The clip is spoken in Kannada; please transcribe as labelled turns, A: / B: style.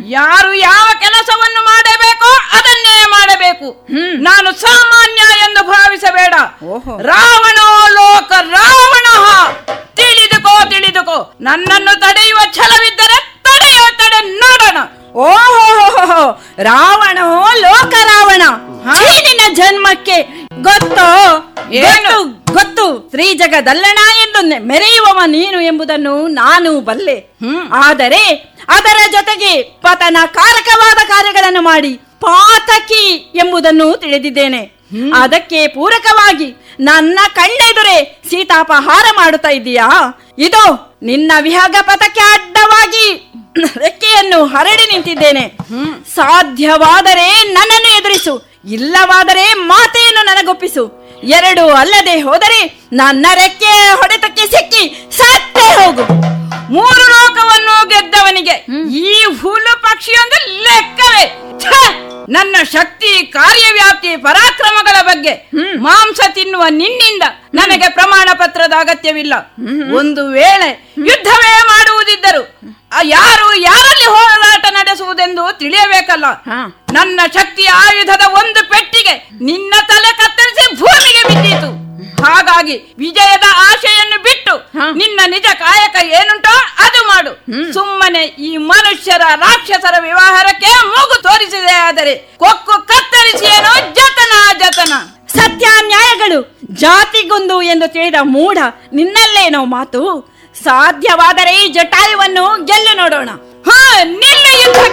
A: ಯಾರು ಯಾವ ಕೆಲಸವನ್ನು ಮಾಡಬೇಕೋ ಅದನ್ನೇ ಮಾಡಬೇಕು ನಾನು ಸಾಮಾನ್ಯ ಎಂದು ಭಾವಿಸಬೇಡ
B: ಓಹೋ.
A: ರಾವಣೋ ಲೋಕ ರಾವಣ ತಿಳಿದುಕೋ ತಿಳಿದುಕೋ ನನ್ನನ್ನು ತಡೆಯುವ ಛಲವಿದ್ದರೆ ತಡೆಯೋ ತಡೆ ನೋಡೋಣ
B: ಓಹೋ ರಾವಣ ಲೋಕ ರಾವಣ ಛೀ, ನಿನ್ನ ಜನ್ಮಕ್ಕೆ ಗೊತ್ತೋ
A: ಏನು?
B: ಗೊತ್ತು ಗೊತ್ತು ಸ್ತ್ರೀ ಜಗದಲ್ಲಣ ಎಂದು ನೆ- ಮೆರೆಯುವವ ನೀನು ಎಂಬುದನ್ನು ನಾನು ಬಲ್ಲೆ ಆದರೆ ಅದರ ಜೊತೆಗೆ ಪತನ ಕಾರಕವಾದ ಕಾರ್ಯಗಳನ್ನು ಮಾಡಿ ಪಾತಕಿ ಎಂಬುದನ್ನು ತಿಳಿದಿದ್ದೇನೆ ಅದಕ್ಕೆ ಪೂರಕವಾಗಿ ನನ್ನ ಕಣ್ಣೆದುರೇ ಸೀತಾಪಹಾರ ಮಾಡುತ್ತಾ ಇದ್ದೀಯಾ ಇದು ನಿನ್ನ ವಿಹಗ ಪಥಕ್ಕೆ ಅಡ್ಡವಾಗಿ ರೆಕ್ಕೆಯನ್ನು ಹರಡಿ ನಿಂತಿದ್ದೇನೆ ಸಾಧ್ಯವಾದರೆ ನನ್ನನ್ನು ಎದುರಿಸು ಇಲ್ಲವಾದರೆ ಮಾತೆಯನ್ನು ನನಗೊಪ್ಪಿಸು ಎರಡು ಅಲ್ಲದೆ ಹೋದರೆ ನನ್ನ ರೆಕ್ಕೆ ಹೊಡೆತಕ್ಕೆ ಸಿಕ್ಕಿ ಸತ್ತೇ ಹೋಗು
A: ಮೂರು ಲೋಕವನ್ನು ಗೆದ್ದವನಿಗೆ ಈ ಹುಲು ಪಕ್ಷಿಯೊಂದು ಲೆಕ್ಕವೇ ಛೆ! ನನ್ನ ಶಕ್ತಿ ಕಾರ್ಯವ್ಯಾಪ್ತಿ ಪರಾಕ್ರಮಗಳ ಬಗ್ಗೆ ಮಾಂಸ ತಿನ್ನುವ ನಿನ್ನಿಂದ ನನಗೆ ಪ್ರಮಾಣ ಪತ್ರದ ಅಗತ್ಯವಿಲ್ಲ ಒಂದು ವೇಳೆ ಯುದ್ಧವೇ ಮಾಡುವುದಿದ್ದರು ಆ ಯಾರು ಯಾರಲ್ಲಿ ಹೋರಾಟ ನಡೆಸುವುದೆಂದು ತಿಳಿಯಬೇಕಲ್ಲ
B: ಹಾ.
A: ನನ್ನ ಶಕ್ತಿಯ ಆಯುಧದ ಒಂದು ಪೆಟ್ಟಿಗೆ ನಿನ್ನ ತಲೆ ಕತ್ತರಿಸಿ ಭೂಮಿಗೆ ಬಿದ್ದಿತು ಹಾಗಾಗಿ ವಿಜಯದ ಆಶೆಯನ್ನು ಬಿಟ್ಟು
B: ಹಾ.
A: ನಿನ್ನ ನಿಜ ಕಾಯಕ ಏನುಂಟೋ ಅದು ಮಾಡು ಸುಮ್ಮನೆ ಈ ಮನುಷ್ಯರ ರಾಕ್ಷಸರ ವ್ಯವಹಾರಕ್ಕೆ ಮೂಗು ತೋರಿಸಿದೆ ಆದರೆ ಕೊಕ್ಕು ಕತ್ತರಿಸಿ ಏನೋ ಜತನ ಜತನ
B: ಸತ್ಯ ನ್ಯಾಯಗಳು ಜಾತಿಗೊಂದು ಎಂದು ತಿಳಿದ ಮೂಢ ನಿನ್ನಲ್ಲೇನೋ ಮಾತು ಸಾಧ್ಯವಾದರೆ ಈ ಜಟಾಯುವನ್ನು ಗೆಲ್ಲು ನೋಡೋಣ
A: ಹಾ ನಿಲ್ಲ ಯುದ್ಧ